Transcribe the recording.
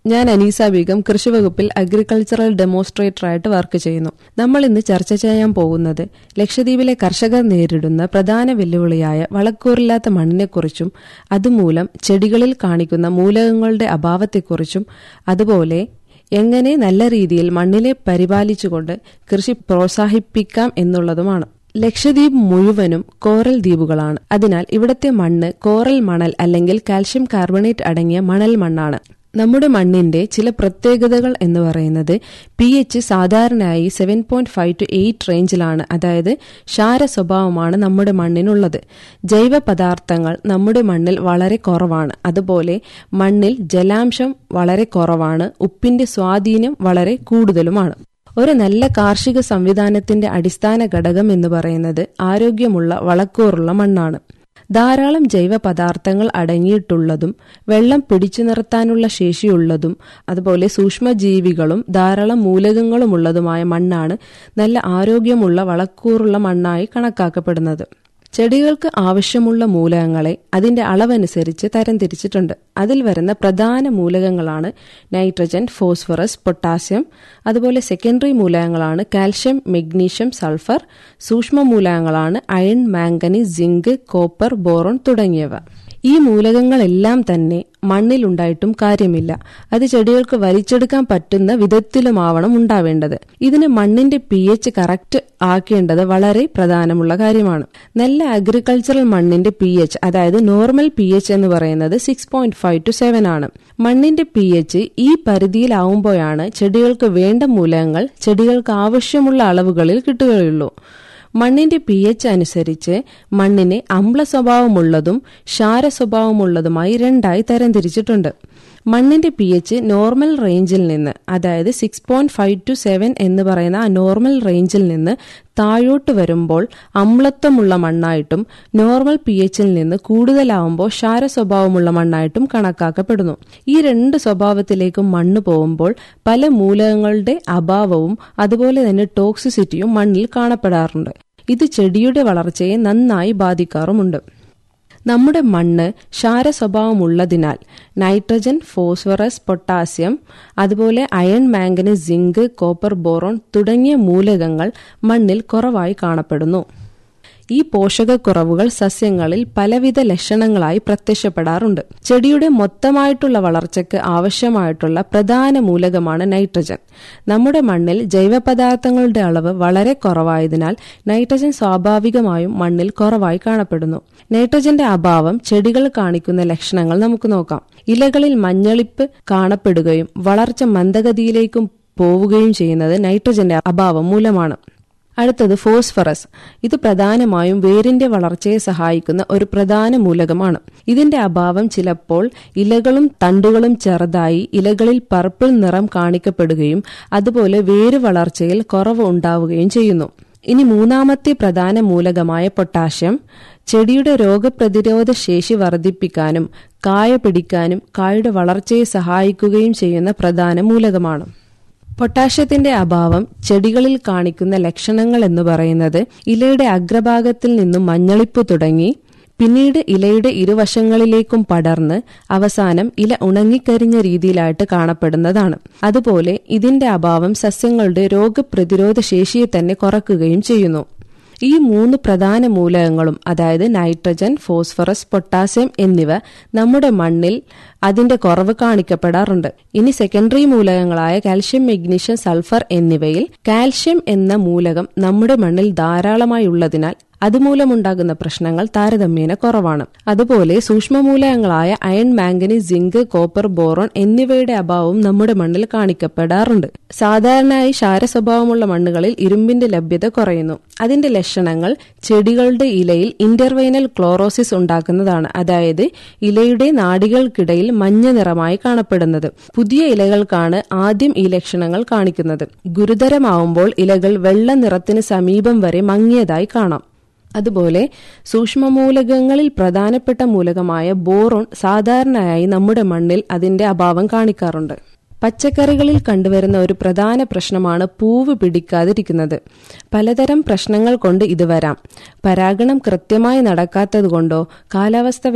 ഞാൻ അനീസ ബീഗം കൃഷിവകുപ്പിൽ അഗ്രികൾച്ചറൽ ഡെമോൺസ്ട്രേറ്ററായിട്ട് വർക്ക് ചെയ്യുന്നു നമ്മൾ ഇന്ന് ചർച്ച ചെയ്യാൻ പോകുന്നത് ലക്ഷദ്വീപിലെ കർഷകർ നേരിടുന്ന പ്രധാന വെല്ലുവിളിയായ വളക്കൂറില്ലാത്ത മണ്ണിനെക്കുറിച്ചും അതുമൂലം ചെടികളിൽ കാണിക്കുന്ന മൂലകങ്ങളുടെ അഭാവത്തെക്കുറിച്ചും അതുപോലെ എങ്ങനെ നല്ല രീതിയിൽ മണ്ണിനെ പരിപാലിച്ചുകൊണ്ട് കൃഷി പ്രോത്സാഹിപ്പിക്കാം എന്നുള്ളതുമാണ് ലക്ഷദ്വീപ് മുഴുവനും കോറൽ ദ്വീപുകളാണ് അതിനാൽ ഇവിടത്തെ മണ്ണ് കോറൽ മണൽ അല്ലെങ്കിൽ കാൽഷ്യം കാർബണേറ്റ് അടങ്ങിയ മണൽ മണ്ണാണ് നമ്മുടെ മണ്ണിന്റെ ചില പ്രത്യേകതകൾ എന്ന് പറയുന്നത് പി എച്ച് സാധാരണയായി seven point five to eight റേഞ്ചിലാണ് അതായത് ക്ഷാര സ്വഭാവമാണ് നമ്മുടെ മണ്ണിനുള്ളത് ജൈവ പദാർത്ഥങ്ങൾ നമ്മുടെ മണ്ണിൽ വളരെ കുറവാണ് അതുപോലെ മണ്ണിൽ ജലാംശം വളരെ കുറവാണ് ഉപ്പിന്റെ സ്വാധീനം വളരെ കൂടുതലുമാണ് ഒരു നല്ല കാർഷിക സംവിധാനത്തിന്റെ അടിസ്ഥാന ഘടകം എന്ന് പറയുന്നത് ആരോഗ്യമുള്ള വളക്കൂറുള്ള മണ്ണാണ് ധാരാളം ജൈവ പദാർത്ഥങ്ങൾ അടങ്ങിയിട്ടുള്ളതും വെള്ളം പിടിച്ചു നിർത്താനുള്ള ശേഷിയുള്ളതും അതുപോലെ സൂക്ഷ്മജീവികളും ധാരാളം മൂലകങ്ങളുമുള്ളതുമായ മണ്ണാണ് നല്ല ആരോഗ്യമുള്ള വളക്കൂറുള്ള മണ്ണായി കണക്കാക്കപ്പെടുന്നത് ചെടികൾക്ക് ആവശ്യമുള്ള മൂലകങ്ങളെ അതിന്റെ അളവനുസരിച്ച് തരംതിരിച്ചിട്ടുണ്ട് അതിൽ വരുന്ന പ്രധാന മൂലകങ്ങളാണ് നൈട്രജൻ ഫോസ്ഫറസ് പൊട്ടാസ്യം അതുപോലെ സെക്കൻഡറി മൂലകങ്ങളാണ് കാൽഷ്യം മെഗ്നീഷ്യം സൾഫർ സൂക്ഷ്മ മൂലകങ്ങളാണ് iron manganese zinc copper boron തുടങ്ങിയവ ഈ മൂലകങ്ങളെല്ലാം തന്നെ മണ്ണിലുണ്ടായിട്ടും കാര്യമില്ല അത് ചെടികൾക്ക് വലിച്ചെടുക്കാൻ പറ്റുന്ന വിധത്തിലുമാവണം ഉണ്ടാവേണ്ടത് ഇതിന് മണ്ണിന്റെ പി എച്ച് കറക്റ്റ് ആക്കേണ്ടത് വളരെ പ്രധാനമുള്ള കാര്യമാണ് നല്ല അഗ്രികൾച്ചറൽ മണ്ണിന്റെ പി എച്ച് അതായത് നോർമൽ പി എച്ച് എന്ന് പറയുന്നത് six point five to seven ആണ് മണ്ണിന്റെ പി എച്ച് ഈ പരിധിയിലാവുമ്പോഴാണ് ചെടികൾക്ക് വേണ്ട മൂലകങ്ങൾ ചെടികൾക്ക് ആവശ്യമുള്ള അളവുകളിൽ കിട്ടുകയുള്ളൂ മണ്ണിന്റെ പി എച്ച് അനുസരിച്ച് മണ്ണിനെ അമ്ല സ്വഭാവമുള്ളതും ക്ഷാര സ്വഭാവമുള്ളതുമായി രണ്ടായി തരംതിരിച്ചിട്ടുണ്ട് മണ്ണിന്റെ പി എച്ച് നോർമൽ റേഞ്ചിൽ നിന്ന് അതായത് six point five to seven എന്ന് പറയുന്ന ആ നോർമൽ റേഞ്ചിൽ നിന്ന് താഴോട്ട് വരുമ്പോൾ അമ്ലത്വമുള്ള മണ്ണായിട്ടും നോർമൽ പി എച്ചിൽ നിന്ന് കൂടുതലാവുമ്പോൾ ക്ഷാര സ്വഭാവമുള്ള മണ്ണായിട്ടും കണക്കാക്കപ്പെടുന്നു ഈ രണ്ട് സ്വഭാവത്തിലേക്കും മണ്ണ് പോകുമ്പോൾ പല മൂലകങ്ങളുടെ അഭാവവും അതുപോലെ തന്നെ ടോക്സിസിറ്റിയും മണ്ണിൽ കാണപ്പെടാറുണ്ട് ഇത് ചെടിയുടെ വളർച്ചയെ നന്നായി ബാധിക്കാറുമുണ്ട് നമ്മുടെ മണ്ണ് ക്ഷാര സ്വഭാവമുള്ളതിനാൽ നൈട്രജൻ ഫോസ്ഫറസ് പൊട്ടാസ്യം അതുപോലെ iron manganese zinc copper boron തുടങ്ങിയ മൂലകങ്ങൾ മണ്ണിൽ കുറവായി കാണപ്പെടുന്നു ഈ പോഷകക്കുറവുകൾ സസ്യങ്ങളിൽ പലവിധ ലക്ഷണങ്ങളായി പ്രത്യക്ഷപ്പെടാറുണ്ട് ചെടിയുടെ മൊത്തമായിട്ടുള്ള വളർച്ചയ്ക്ക് ആവശ്യമായിട്ടുള്ള പ്രധാന മൂലകമാണ് നൈട്രജൻ നമ്മുടെ മണ്ണിൽ ജൈവപദാർത്ഥങ്ങളുടെ അളവ് വളരെ കുറവായതിനാൽ നൈട്രജൻ സ്വാഭാവികമായും മണ്ണിൽ കുറവായി കാണപ്പെടുന്നു നൈട്രജന്റെ അഭാവം ചെടികൾ കാണിക്കുന്ന ലക്ഷണങ്ങൾ നമുക്ക് നോക്കാം ഇലകളിൽ മഞ്ഞളിപ്പ് കാണപ്പെടുകയും വളർച്ച മന്ദഗതിയിലേക്കും പോവുകയും ചെയ്യുന്നത് നൈട്രജന്റെ അഭാവം മൂലമാണ് അടുത്തത് ഫോസ്ഫറസ് ഇത് പ്രധാനമായും വേരിന്റെ വളർച്ചയെ സഹായിക്കുന്ന ഒരു പ്രധാന മൂലകമാണ് ഇതിന്റെ അഭാവം ചിലപ്പോൾ ഇലകളും തണ്ടുകളും ചെറുതായി ഇലകളിൽ പർപ്പിൾ നിറം കാണിക്കപ്പെടുകയും അതുപോലെ വേര് വളർച്ചയിൽ കുറവ് ഉണ്ടാവുകയും ചെയ്യുന്നു ഇനി മൂന്നാമത്തെ പ്രധാന മൂലകമായ പൊട്ടാഷ്യം ചെടിയുടെ രോഗപ്രതിരോധ ശേഷി വർദ്ധിപ്പിക്കാനും കായ പിടിക്കാനും കായുടെ വളർച്ചയെ സഹായിക്കുകയും ചെയ്യുന്ന പ്രധാന മൂലകമാണ് പൊട്ടാഷ്യത്തിന്റെ അഭാവം ചെടികളിൽ കാണിക്കുന്ന ലക്ഷണങ്ങൾ എന്ന് പറയുന്നത് ഇലയുടെ അഗ്രഭാഗത്തിൽ നിന്നും മഞ്ഞളിപ്പ് തുടങ്ങി പിന്നീട് ഇലയുടെ ഇരുവശങ്ങളിലേക്കും പടർന്ന് അവസാനം ഇല ഉണങ്ങിക്കരിഞ്ഞ രീതിയിലായിട്ട് കാണപ്പെടുന്നതാണ് അതുപോലെ ഇതിന്റെ അഭാവം സസ്യങ്ങളുടെ രോഗപ്രതിരോധ ശേഷിയെ തന്നെ കുറക്കുകയും ചെയ്യുന്നു ഈ മൂന്ന് പ്രധാന മൂലകങ്ങളും അതായത് നൈട്രജൻ ഫോസ്ഫറസ് പൊട്ടാസ്യം എന്നിവ നമ്മുടെ മണ്ണിൽ അതിന്റെ കുറവ് കാണിക്കപ്പെടാറുണ്ട് ഇനി സെക്കൻഡറി മൂലകങ്ങളായ കാൽഷ്യം മെഗ്നീഷ്യം സൾഫർ എന്നിവയിൽ കാൽഷ്യം എന്ന മൂലകം നമ്മുടെ മണ്ണിൽ ധാരാളമായി ഉള്ളതിനാൽ അതുമൂലമുണ്ടാകുന്ന പ്രശ്നങ്ങൾ താരതമ്യേന കുറവാണ് അതുപോലെ സൂക്ഷ്മമൂലകങ്ങളായ iron manganese zinc copper boron എന്നിവയുടെ അഭാവം നമ്മുടെ മണ്ണിൽ കാണിക്കപ്പെടാറുണ്ട് സാധാരണയായി ക്ഷാര സ്വഭാവമുള്ള മണ്ണുകളിൽ ഇരുമ്പിന്റെ ലഭ്യത കുറയുന്നു അതിന്റെ ലക്ഷണങ്ങൾ ചെടികളുടെ ഇലയിൽ ഇന്റർവൈനൽ ക്ലോറോസിസ് ഉണ്ടാക്കുന്നതാണ് അതായത് ഇലയുടെ നാടികൾക്കിടയിൽ മഞ്ഞ നിറമായി കാണപ്പെടുന്നത് പുതിയ ഇലകൾക്കാണ് ആദ്യം ഈ ലക്ഷണങ്ങൾ കാണിക്കുന്നത് ഗുരുതരമാവുമ്പോൾ ഇലകൾ വെള്ള നിറത്തിന് സമീപം വരെ മങ്ങിയതായി കാണാം അതുപോലെ സൂക്ഷ്മമൂലകങ്ങളിൽ പ്രധാനപ്പെട്ട മൂലകമായ ബോറോൺ സാധാരണയായി നമ്മുടെ മണ്ണിൽ അതിന്റെ അഭാവം കാണിക്കാറുണ്ട് പച്ചക്കറികളിൽ കണ്ടുവരുന്ന ഒരു പ്രധാന പ്രശ്നമാണ് പൂവ് പിടിക്കാതിരിക്കുന്നത് പലതരം പ്രശ്നങ്ങൾ കൊണ്ട് ഇത് വരാം പരാഗണം കൃത്യമായി നടക്കാത്തതുകൊണ്ടോ കാലാവസ്ഥ